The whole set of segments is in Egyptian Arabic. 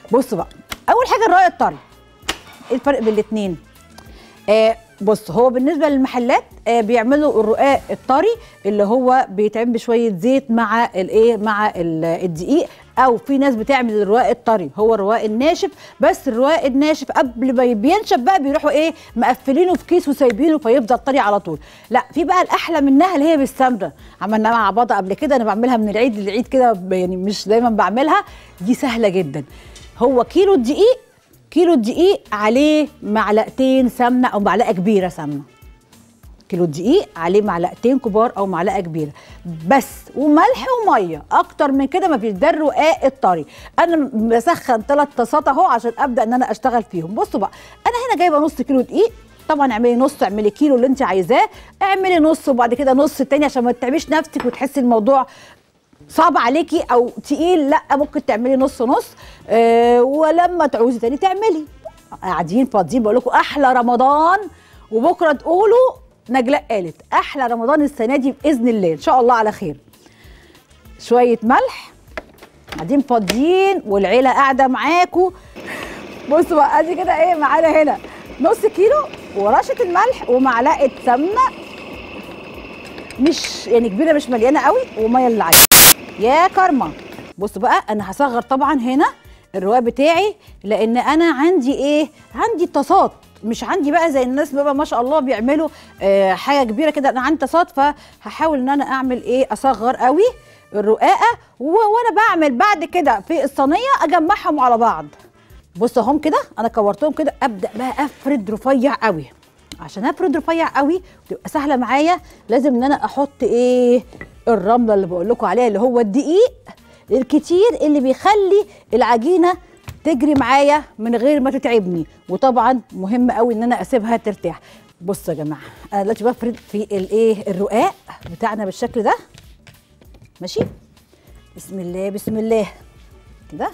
بصوا بقى اول حاجه الرقاق الطري ايه الفرق بين الاثنين آه بص هو بالنسبه للمحلات آه بيعملوا الرقاق الطري اللي هو بيتعمل بشويه زيت مع الايه مع ال- الدقيق او في ناس بتعمل الرقاق الطري هو الرقاق الناشف بس الرقاق الناشف قبل ما بينشف بقى بيروحوا ايه مقفلينه في كيس وسايبينه فيفضل طري على طول لا في بقى الاحلى منها اللي هي بالسمنه عملناها مع بعض قبل كده انا بعملها من العيد للعيد كده يعني مش دايما بعملها دي سهله جدا هو كيلو الدقيق كيلو الدقيق عليه معلقتين سمنه او معلقه كبيره سمنه كيلو دقيق عليه معلقتين كبار او معلقه كبيره بس وملح وميه اكتر من كده ما فيش ده الرقاق الطري انا بسخن ثلاث طاسات اهو عشان ابدا ان انا اشتغل فيهم بصوا بقى انا هنا جايبه نص كيلو دقيق طبعا اعملي نص اعملي كيلو اللي انت عايزاه اعملي نص وبعد كده نص التاني عشان ما تتعبيش نفسك وتحسي الموضوع صعب عليكي او تقيل لا ممكن تعملي نص نص آه ولما تعوزي تاني تعملي قاعدين فاضيين بقول لكم احلى رمضان وبكره تقولوا نجلاء قالت احلى رمضان السنه دي باذن الله ان شاء الله على خير شويه ملح قاعدين فاضيين والعيله قاعده معاكم بصوا بقى ادي كده ايه معانا هنا نص كيلو ورشه الملح ومعلقه سمنه مش يعني كبيره مش مليانه قوي وميه اللي عليها يا كارما بصوا بقى انا هصغر طبعا هنا الرواق بتاعي لان انا عندي ايه عندي طاسات مش عندي بقى زي الناس بقى ما شاء الله بيعملوا آه حاجه كبيره كده انا عندي طاسات فهحاول ان انا اعمل ايه اصغر قوي الرقاقه و- وانا بعمل بعد كده في الصينيه اجمعهم على بعض بصوا هم كده انا كورتهم كده ابدا بقى افرد رفيع قوي عشان افرد رفيع قوي وتبقى سهله معايا لازم ان انا احط ايه الرمله اللي بقول لكم عليها اللي هو الدقيق الكتير اللي بيخلي العجينه تجري معايا من غير ما تتعبني وطبعا مهم قوي ان انا اسيبها ترتاح بصوا يا جماعه انا دلوقتي بفرد في الايه الرقاق بتاعنا بالشكل ده ماشي بسم الله بسم الله كده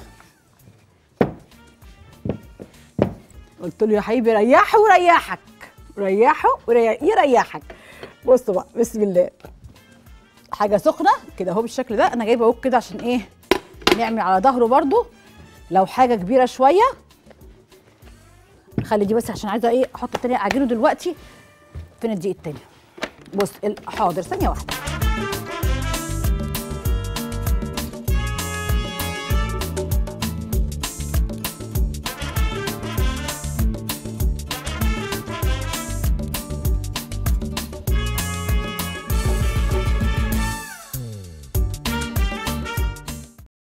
قلت له يا حبيبي ريحه وريحك ريحه وريح- يريحك بصوا بقى بسم الله حاجه سخنه كده اهو بالشكل ده انا جايبه اهو كده عشان ايه نعمل على ظهره برضو لو حاجه كبيره شويه خلي دي بس عشان عايزه ايه احط التانية اعجنه دلوقتي فين الدقيق التاني بص ال- حاضر ثانيه واحده